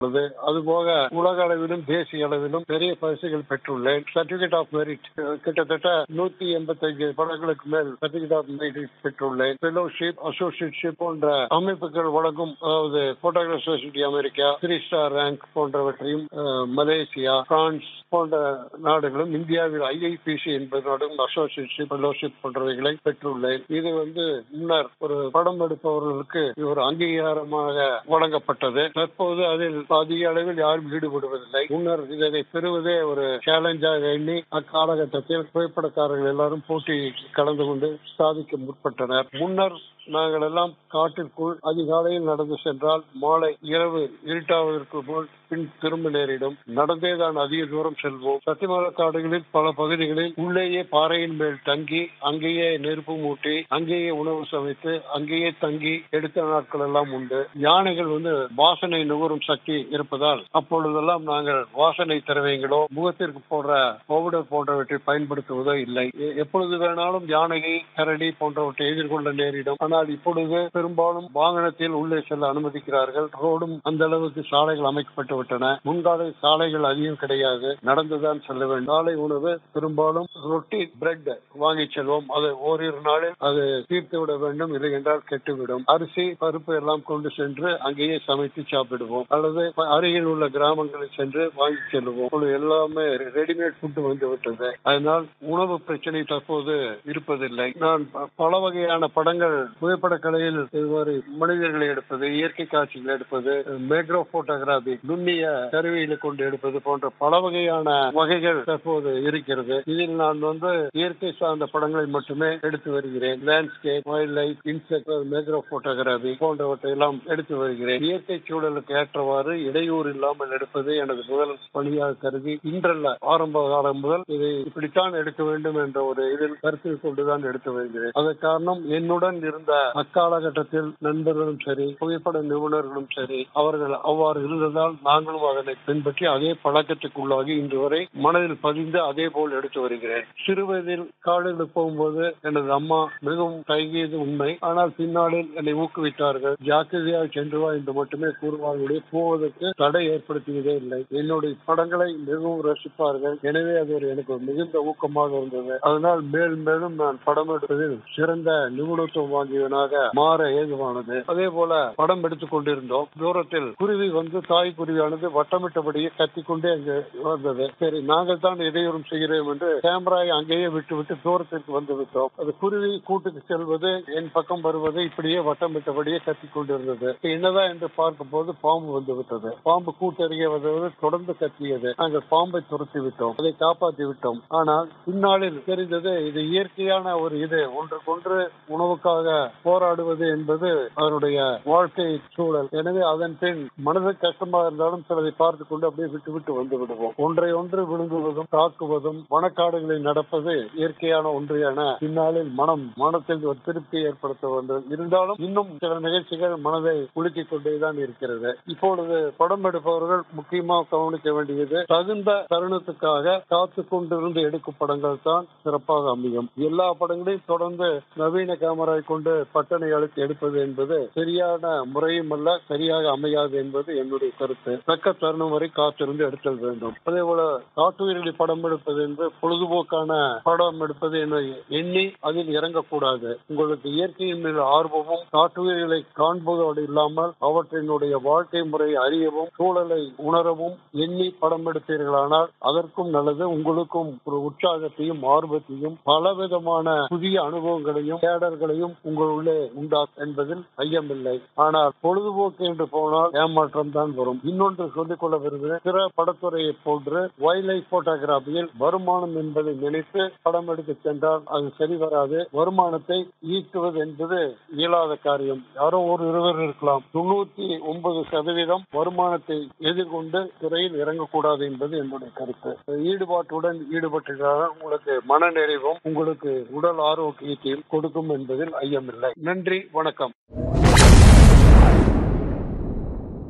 உள்ளது அதுபோக உலக அளவிலும் தேசிய அளவிலும் பெரிய பரிசுகள் பெற்றுள்ளேன் சர்டிபிகேட் ஆஃப் மெரிட் கிட்டத்தட்ட நூத்தி எண்பத்தஞ்சு படங்களுக்கு மேல் சர்டிபிகேட் ஆஃப் மெரிட் பெற்றுள்ளேன் ஃபெலோஷிப் அசோசியேட்ஷிப் போன்ற அமைப்புகள் வழங்கும் அதாவது photograph society America three star rank போன்றவற்றையும் அஹ், மலேசியா பிரான்ஸ் போன்ற நாடுகளும் இந்தியாவில் ஐஐபிசி என்பதோடும் அசோசியேட்ஷிப் ஃபெலோஷிப் போன்றவைகளை பெற்றுள்ளேன் இது வந்து முன்னர் ஒரு படம் எடுப்பவர்களுக்கு இது ஒரு அங்கீகாரமாக வழங்கப்பட்டது தற்போது அதில் அதிக அளவில் யாரும் ஈடுபடுவதில்லை முன்னர் இதனை பெறுவதே ஒரு சேலஞ்சாக எண்ணி அக்காலகட்டத்தில் புகைப்படக்காரர்கள் எல்லாரும் போட்டி கலந்து கொண்டு சாதிக்க முற்பட்டனர் முன்னர் நாங்கள் எல்லாம் காட்டிற்குள் அதிகாலையில் நடந்து சென்றால் மாலை இரவு இருட்டாவதற்கு போல் பின் திரும்ப நேரிடும் நடந்தே தான் அதிக தூரம் செல்வோம் சத்தியமல காடுகளில் பல பகுதிகளில் உள்ளேயே பாறையின் மேல் தங்கி அங்கேயே நெருப்பு மூட்டி அங்கேயே உணவு சமைத்து அங்கேயே தங்கி எடுத்த நாட்கள் எல்லாம் உண்டு யானைகள் வந்து வாசனை நுகரும் சக்தி இருப்பதால் அப்பொழுதெல்லாம் நாங்கள் வாசனை திரவியங்களோ முகத்திற்கு போடுற பவுடர் போன்றவற்றை பயன்படுத்துவதோ இல்லை எ- எப்பொழுது வேணாலும் யானையை கரடி போன்றவற்றை எதிர்கொள்ள நேரிடும் ஆனால் இப்பொழுது பெரும்பாலும் வாகனத்தில் உள்ளே செல்ல அனுமதிக்கிறார்கள் ரோடும் அந்த அளவுக்கு சாலைகள் அமைக்கப்பட்டு விட்டன முன்கால சாலைகள் அதிகம் கிடையாது நடந்துதான் செல்ல வேண்டும் காலை உணவு பெரும்பாலும் ரொட்டி பிரெட் வாங்கி செல்வோம் அது ஓரிரு நாளில் அது தீர்த்து விட வேண்டும் இல்லை என்றால் கெட்டுவிடும் அரிசி பருப்பு எல்லாம் கொண்டு சென்று அங்கேயே சமைத்து சாப்பிடுவோம் அல்லது ப- அருகில் உள்ள கிராமங்களில் சென்று வாங்கி செல்வோம் இப்பொழுது எல்லாமே ரெடிமேட் ஃபுட் வந்து விட்டது அதனால் உணவு பிரச்சனை தற்போது இருப்பதில்லை நான் ப- பல வகையான படங்கள் புகைப்பட கலையில் இவ்வாறு மனிதர்களை எடுப்பது இயற்கை காட்சிகள் எடுப்பது மேக்ரோ போட்டோகிராபி நுண்ணிய கருவிகளை கொண்டு எடுப்பது போன்ற பல வகையான வகைகள் தற்போது இருக்கிறது இதில் நான் வந்து இயற்கை சார்ந்த படங்களை மட்டுமே எடுத்து வருகிறேன் landscape wild life insect macro photography போன்றவற்றை எல்லாம் எடுத்து வருகிறேன் இயற்கை சூழலுக்கு ஏற்றவாறு இடையூறு இல்லாமல் எடுப்பது எனது முதல் பணியாக கருதி இன்றல்ல ஆரம்ப காலம் முதல் இதை இப்படித்தான் எடுக்க வேண்டும் என்ற ஒரு இதில் கருத்தில் கொண்டுதான் எடுத்து வருகிறேன் அதற்கு காரணம் என்னுடன் இருந்த அக்காலகட்டத்தில் நண்பர்களும் சரி புகைப்பட நிபுணர்களும் சரி அவர்கள் அவ்வாறு இருந்ததால் நாங்களும் அதனை பின்பற்றி அதே பழக்கத்துக்குள்ளாகி இன்று வரை மனதில் பதிந்து அதே போல் எடுத்து வருகிறேன் சிறு வயதில் காடுகளுக்கு போகும்போது எனது அம்மா மிகவும் தயங்கியது உண்மை ஆனால் பின்னாளில் என்னை ஊக்குவித்தார்கள் ஜாக்கிரதையாக சென்று வா என்று மட்டுமே கூறுவார்களே போவதற்கு தடை ஏற்படுத்தியதே இல்லை என்னுடைய படங்களை மிகவும் ரசிப்பார்கள் எனவே அது ஒரு எனக்கு ஒரு மிகுந்த ஊக்கமாக இருந்தது அதனால் மேலும் மேலும் நான் படம் எடுப்பதில் சிறந்த நிபுணத்துவம் வாங்கியவனாக மாற ஏதுவானது அதே போல படம் எடுத்துக் கொண்டிருந்தோம் தூரத்தில் குருவி வந்து தாய் குருவியானது வட்டமிட்டபடியே கத்திக்கொண்டே அங்கு வந்தது சரி நாங்கள் தான் இடையூறும் செய்கிறோம் என்று கேமராவை அங்கேயே விட்டு விட்டு தூரத்திற்கு வந்து விட்டோம் அது குருவி கூட்டுக்கு செல்வது என் பக்கம் வருவது இப்படியே வட்டமிட்டபடியே கத்திக் கொண்டிருந்தது என்னதான் என்று பார்க்கும் போது பாம்பு வந்து விட்டது பாம்பு கூட்டருகே வந்தது தொடர்ந்து கத்தியது நாங்கள் பாம்பை துரத்தி விட்டோம் அதை காப்பாற்றி விட்டோம் ஆனால் பின்னாளில் தெரிந்தது இது இயற்கையான ஒரு இது ஒன்றுக்கொன்று உணவுக்காக போராடுவது என்பது அதனுடைய வாழ்க்கை சூழல் எனவே அதன் பின் மனது கஷ்டமா இருந்தாலும் சிலதை பார்த்து கொண்டு அப்படியே விட்டு விட்டு வந்து விடுவோம் ஒன்றை ஒன்று விழுங்குவதும் தாக்குவதும் வனக்காடுகளில் நடப்பது இயற்கையான ஒன்று என பின்னாளில் மனம் மனத்தில் ஒரு திருப்தி ஏற்படுத்த வேண்டும் இருந்தாலும் இன்னும் சில நிகழ்ச்சிகள் மனதை குலுக்கிக் கொண்டேதான் இருக்கிறது இப்பொழுது படம் எடுப்பவர்கள் முக்கியமாக கவனிக்க வேண்டியது தகுந்த தருணத்துக்காக காத்து கொண்டிருந்து எடுக்கும் படங்கள் தான் சிறப்பாக அமையும் எல்லா படங்களையும் தொடர்ந்து நவீன கேமரா கொண்டு பட்டனை அழுத்தி எடுப்பது என்பது சரியான முறையும் அல்ல சரியாக அமையாது என்பது என்னுடைய கருத்து தக்க தருணம் வரை காத்திருந்து எடுத்தல் வேண்டும் அதே போல காட்டுயிரடி படம் எடுப்பது என்று பொழுதுபோக்கான படம் எடுப்பது என எண்ணி அதில் இறங்கக்கூடாது உங்களுக்கு இயற்கையின் மீது ஆர்வமும் காட்டுயிர்களை காண்பதோடு இல்லாமல் அவற்றினுடைய வாழ்க்கை முறையை அறியவும் சூழலை உணரவும் எண்ணி படம் எடுத்தீர்களானால் அதற்கும் நல்லது உங்களுக்கும் ஒரு உற்சாகத்தையும் ஆர்வத்தையும் பலவிதமான புதிய அனுபவங்களையும் தேடல்களையும் உங்களுள்ளே உண்டா என்பதில் ஐயமில்லை ஆனால் பொழுதுபோக்கு என்று போனால் ஏமாற்றம் தான் வரும் இன்னொன்று சொல்லிக் கொள்ள விரும்புகிறேன் பிற படத்துறையை போன்று வைல்ட் லைஃப் போட்டோகிராபியில் வருமானம் என்பதை நினைத்து படம் எடுத்து சென்றால் அது சரி வராது வருமானத்தை ஈட்டுவது என்பது இயலாத காரியம் யாரோ ஒரு இருவர் இருக்கலாம் தொண்ணூத்தி ஒன்பது சதவீதம் வருமானத்தை எதிர்கொண்டு துறையில் இறங்கக்கூடாது என்பது என்னுடைய கருத்து ஈடுபாட்டுடன் ஈடுபட்டிருந்தால் உங்களுக்கு மன நிறைவும் உங்களுக்கு உடல் ஆரோக்கியத்தையும் கொடுக்கும் என்பதில் ஐயமில்லை நன்றி வணக்கம்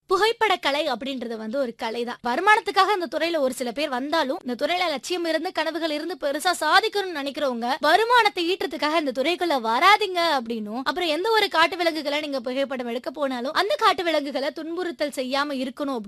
புகைப்பட கலை அப்படின்றது வந்து ஒரு கலை தான் வருமானத்துக்காக இந்த துறையில ஒரு சில பேர் வந்தாலும் இந்த துறையில லட்சியம் இருந்து கனவுகள் இருந்து பெருசா சாதிக்கணும்னு நினைக்கிறவங்க வருமானத்தை ஈட்டுறதுக்காக இந்த துறைக்குள்ள வராதீங்க அப்படின்னும் அப்புறம் எந்த ஒரு காட்டு விலங்குகளை நீங்க புகைப்படம் எடுக்க போனாலும் அந்த காட்டு விலங்குகளை துன்புறுத்தல் செய்யாம இருக்கணும்